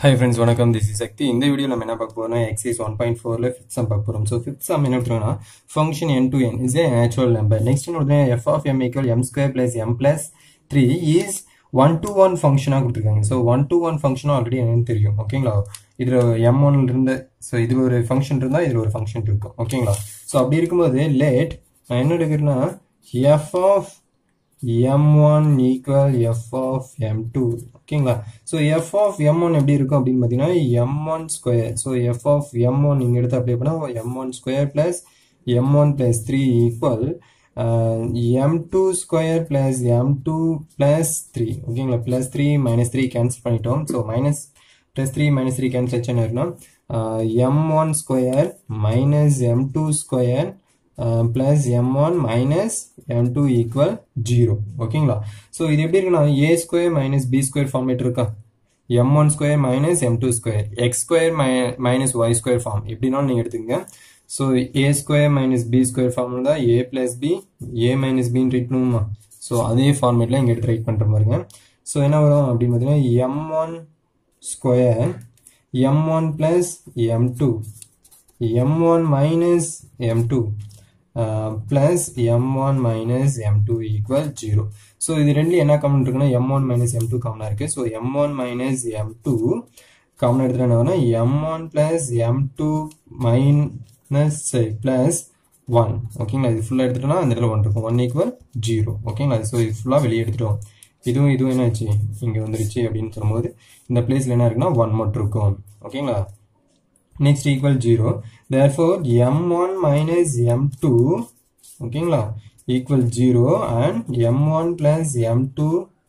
hi friends வணக்கம் this is Shakti இந்த video நம்ம என்ன பார்க்க போறோம்னா எக்ஸைஸ் ஒன் பாயிண்ட் ஃபோரில் ஃபிஃப்த் சம் பார்க்க போகிறோம் ஸோ ஃபிஃப்த் சம் என்ன எடுத்துருவோம்னா function n to n is a natural number next என்ன f of m equal m square plus m plus three is one to one ஃபங்க்ஷனாக கொடுத்துருக்காங்க so one to one ஃபங்க்ஷனும் already என்னன்னு தெரியும் ஓகேங்களா இதில் எம் ஒன்ல இருந்து ஸோ இது ஒரு ஃபங்க்ஷன் இருந்தால் இதில் ஒரு ஃபங்க்ஷன் இருக்கும் ஓகேங்களா ஸோ அப்படி இருக்கும்போது லேட் நான் என்ன எடுக்கிறேன்னா f of m1 equal f of m2 ஓகேங்களா ஸோ f of m1 எப்படி இருக்கும் அப்படின்னு பார்த்தீங்கன்னா m1 square so f of m1 இங்கே எடுத்து அப்ளை பண்ணால் m1 square plus m1 plus three equal m2 square plus m2 plus three ஓகேங்களா plus three minus three cancel பண்ணிட்டோம் so minus plus three minus three cancel ஆச்சுன்னா இருக்குன்னா m1 square minus m2 square plus m one minus m two equal zero ஓகேங்களா so இது எப்படி இருக்குன்னா a square minus b square format இருக்கா m one square minus m two square x square மை minus y square form எப்படினாலும் நீங்கள் எடுத்துக்கங்க so a square minus b square form தான் a plus b a minus பின்னு write பண்ணுமா so அதே ஃபார்மேட்டில் இங்கே எடுத்து ரைட் பண்ணுற மாதிரிங்க ஸோ என்ன வரும் அப்படின்னு பார்த்தீங்கன்னா m one square m one plus m two m one minus m two plus m one minus m two equal zero so இது ரெண்டு என்ன காமன் இருக்குன்னா m one minus m two காமனாக இருக்குது so m one minus m two common எடுத்துகிட்டு என்ன வரும்னா m one plus m two minus plus one ஓகேங்களா இது ஃபுல்லாக எடுத்துட்டோம்னா அந்த இடத்துல ஒன் இருக்கும் ஒன் ஈக்குவல் ஜீரோ ஓகேங்களா ஸோ இது ஃபுல்லாக வெளியே எடுத்துட்டோம் இதுவும் இதுவும் என்னாச்சு இங்கே வந்துருச்சு அப்படின்னு சொல்லும்போது இந்த பிளேஸில் என்ன இருக்குன்னா ஒன் மட்டும் இருக்கும் ஓகேங்களா next equal 0 therefore m1 minus m2 ஓகேங்களா equal 0 and m1 plus m2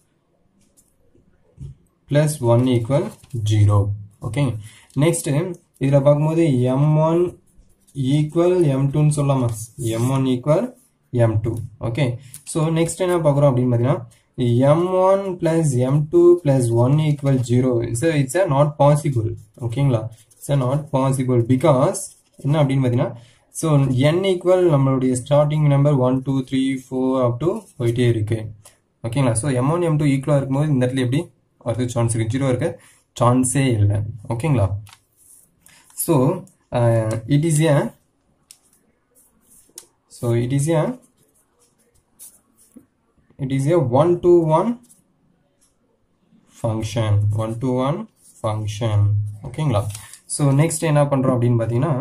plus 1 equal 0 ஓகேங்க next இதில் பார்க்கும்போது m1 equal m2 ன்னு சொல்லலாமா m1 equal m2 okay so next என்ன பார்க்குறோம் அப்படின்னு பார்த்தீங்கன்னா m1 plus m2 plus 1 equal 0 it's it's not possible ஓகேங்களா இட்ஸ் நாட் பாசிபிள் பிகாஸ் என்ன அப்படின்னு பார்த்தீங்கன்னா ஸோ என் ஈக்குவல் நம்மளுடைய starting number one two three four up to போயிட்டே இருக்கு ஓகேங்களா so m one m two ஈக்குவலாக இருக்கும்போது இந்த இடத்துல எப்படி வரது சான்ஸ் இருக்கு ஜீரோ இருக்க சான்ஸே இல்லை ஓகேங்களா so it is a so it is a it is a one to one function one to one function ஓகேங்களா ஸோ நெக்ஸ்ட் என்ன பண்ணுறோம் அப்படின்னு பார்த்தீங்கன்னா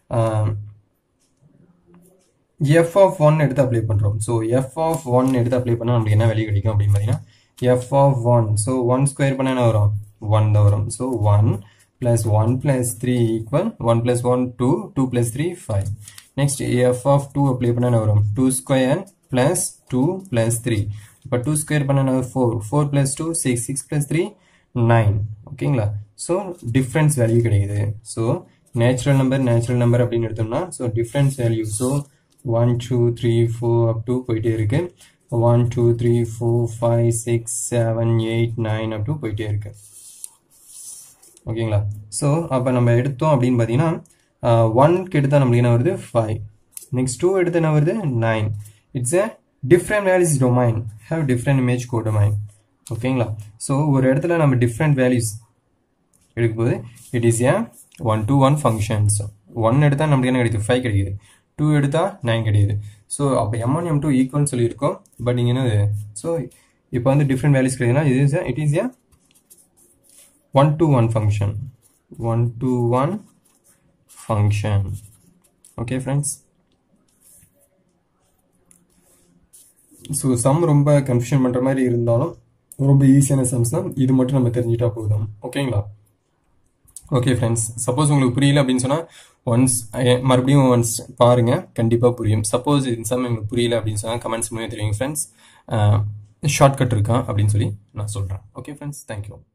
எஃப் ஆஃப் ஒன் எடுத்து அப்ளை பண்ணுறோம் ஸோ எஃப் ஆஃப் ஒன் எடுத்து அப்ளை பண்ணால் நமக்கு என்ன வெளியே கிடைக்கும் அப்படின்னு பார்த்தீங்கன்னா f of one so one square பண்ணால் என்ன வரும் ஒன் தான் வரும் so one plus one plus three equal one plus one two two plus three five next f of two apply பண்ணால் என்ன வரும் two square plus two plus three இப்போ two square பண்ண four four plus two six six plus three nine ஓகேங்களா so difference value கிடைக்குது so natural number natural number அப்படின்னு எடுத்தோம்னா so difference value so one two three four up to போயிட்டே இருக்கு one two three four five six seven eight nine up to போயிட்டே இருக்கு ஓகேங்களா so அப்போ நம்ம எடுத்தோம் அப்படின்னு பார்த்தீங்கன்னா ஒன்க்கு எடுத்தால் நம்மளுக்கு என்ன வருது ஃபைவ் நெக்ஸ்ட் டூ எடுத்து என்ன வருது nine it's a different values domain have different image codomain ஓகேங்களா ஸோ ஒரு இடத்துல நம்ம டிஃப்ரெண்ட் வேல்யூஸ் எடுக்கும்போது it is a one to one functions one எடுத்தால் நம்மளுக்கு என்ன கிடைக்குது ஃபைவ் கிடைக்குது டூ எடுத்தால் நைன் கிடைக்குது ஸோ அப்போ எம் ஒன் எம் டூ ஈக்குவல்னு சொல்லியிருக்கோம் பட் இங்கே என்னது ஸோ இப்போ வந்து டிஃப்ரெண்ட் வேல்யூஸ் கிடைக்குதுன்னா இது is it is a one to one function one to one function okay friends so sum ரொம்ப கன்ஃபியூஷன் பண்ணுற மாதிரி இருந்தாலும் ரொம்ப ஈஸியான சம்ஸ் தான் இது மட்டும் நம்ம தெரிஞ்சிட்டா போதும் ஓகேங்களா ஓகே ஃப்ரெண்ட்ஸ் சப்போஸ் உங்களுக்கு புரியல அப்படின்னு சொன்னால் ஒன்ஸ் மறுபடியும் ஒன்ஸ் பாருங்கள் கண்டிப்பாக புரியும் சப்போஸ் இந்த சம் எங்களுக்கு புரியல அப்படின்னு சொன்னால் கமெண்ட்ஸ் மூலியம் தெரியும் ஃப்ரெண்ட்ஸ் ஷார்ட்கட் இருக்கா அப்படின்னு சொல்லி நான் சொல்கிறேன் ஓகே ஃப்ரெண்ட்ஸ் தேங்க்யூ